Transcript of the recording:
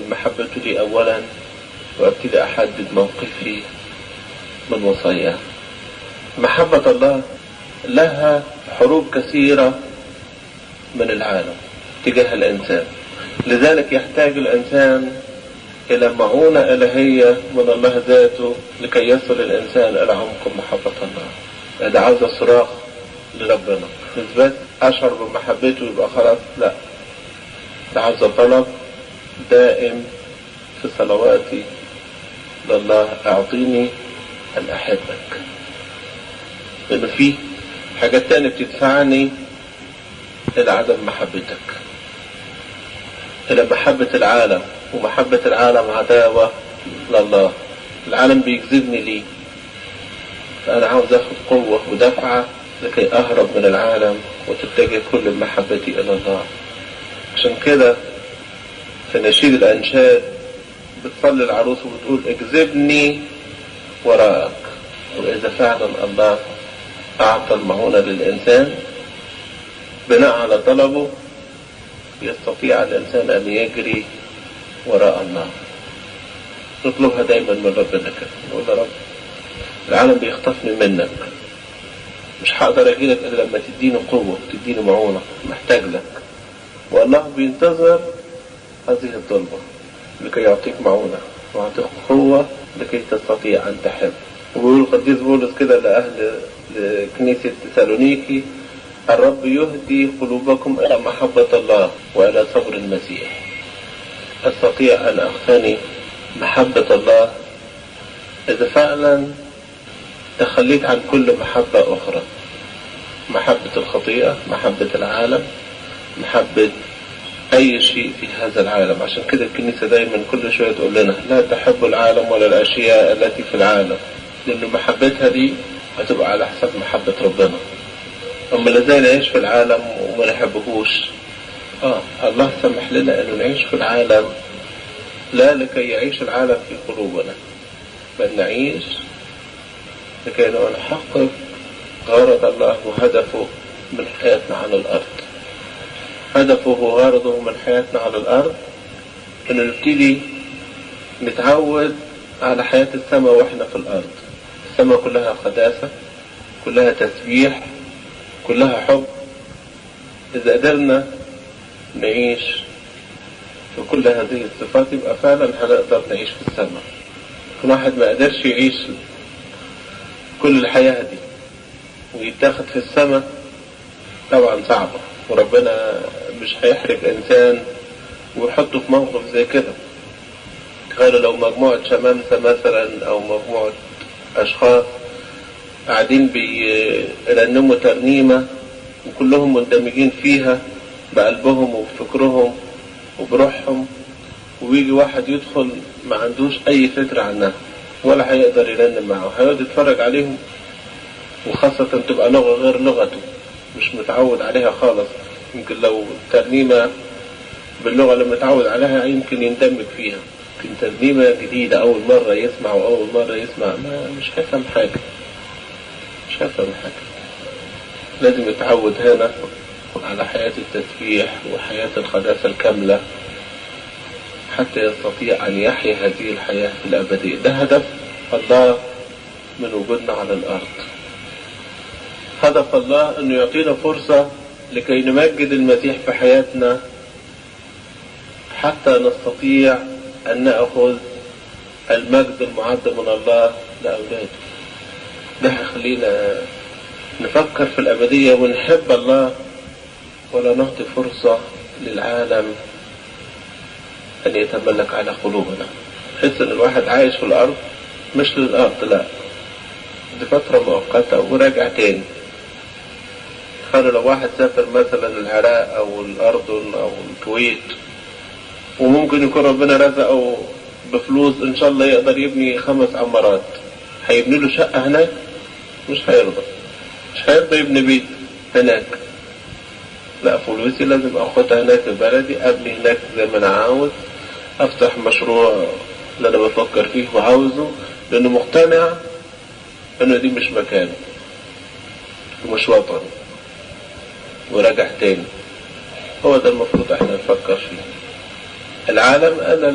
محبته لي أولا وابتدي أحدد موقفي من وصاياه محبة الله لها حروب كثيرة من العالم تجاه الإنسان لذلك يحتاج الإنسان إلى معونة إلهية من الله ذاته لكي يصل الإنسان إلى عمق محبة الله ده عاوز صراخ لربنا مش بس أشعر بمحبته يبقى خلاص لا ده عاوز طلب دائم في صلواتي لله أعطيني أن أحبك لأن في حاجات تانية بتدفعني إلى عدم محبتك إلى محبة العالم ومحبة العالم عداوة لله العالم بيجذبني ليه فأنا عاوز أخد قوة ودفعة لكي أهرب من العالم وتتجه كل محبتي إلى الله عشان كده في نشيد الأنشاد بتصلي العروس وبتقول اجذبني وراءك وإذا فعلا الله أعطى المعونة للإنسان بناء على طلبه يستطيع الإنسان أن يجري وراء الله نطلبها دايما من ربنا كده نقول يا رب العالم بيخطفني منك مش هقدر اجي لك الا لما تديني قوه تديني معونه محتاج لك والله بينتظر هذه الطلبه لكي يعطيك معونه ويعطيك قوه لكي تستطيع ان تحب ويقول القديس بولس كده لاهل لكنيسه تسالونيكي الرب يهدي قلوبكم الى محبه الله والى صبر المسيح استطيع ان اغتني محبه الله اذا فعلا تخليت عن كل محبة أخرى محبة الخطيئة محبة العالم محبة أي شيء في هذا العالم عشان كده الكنيسة دايما كل شوية تقول لنا لا تحب العالم ولا الأشياء التي في العالم لأن محبتها دي هتبقى على حسب محبة ربنا أما ازاي نعيش في العالم وما نحبهوش آه الله سمح لنا أنه نعيش في العالم لا لكي يعيش العالم في قلوبنا بل نعيش لكي نحقق غرض الله وهدفه من حياتنا على الأرض هدفه وغرضه من حياتنا على الأرض إنه نبتدي نتعود على حياة السماء وإحنا في الأرض السماء كلها قداسة كلها تسبيح كلها حب إذا قدرنا نعيش في كل هذه الصفات يبقى فعلا هنقدر نعيش في السماء كل واحد ما قدرش يعيش كل الحياة دي ويتاخد في السماء طبعا صعبة وربنا مش هيحرج إنسان ويحطه في موقف زي كده تخيلوا لو مجموعة شمامسة مثلا أو مجموعة أشخاص قاعدين بيرنموا ترنيمة وكلهم مندمجين فيها بقلبهم وبفكرهم وبروحهم ويجي واحد يدخل ما عندوش أي فكرة عنها ولا هيقدر يرنم معه هيقعد يتفرج عليهم وخاصة تبقى لغة غير لغته مش متعود عليها خالص يمكن لو ترنيمة باللغة اللي متعود عليها يمكن يندمج فيها يمكن ترنيمة جديدة أول مرة يسمع وأول مرة يسمع ما مش هيفهم حاجة مش هيفهم حاجة لازم يتعود هنا على حياة التسبيح وحياة القداسة الكاملة حتى يستطيع أن يحيا هذه الحياة في الأبدية ده هدف الله من وجودنا على الأرض هدف الله أنه يعطينا فرصة لكي نمجد المسيح في حياتنا حتى نستطيع أن نأخذ المجد المعد من الله لأولاده ده هيخلينا نفكر في الأبدية ونحب الله ولا نعطي فرصة للعالم أن يتملك على قلوبنا حس أن الواحد عايش في الأرض مش للأرض لا دي فترة مؤقتة وراجع تاني تخيلوا لو واحد سافر مثلا العراق أو الأردن أو الكويت وممكن يكون ربنا رزقه بفلوس إن شاء الله يقدر يبني خمس عمارات هيبني له شقة هناك مش هيرضى مش هيرضى يبني بيت هناك لا فلوسي لازم اخدها هناك في بلدي ابني هناك زي ما انا عاوز افتح مشروع اللي انا بفكر فيه وعاوزه لانه مقتنع انه دي مش مكانه ومش وطني وراجع تاني هو ده المفروض احنا نفكر فيه العالم انا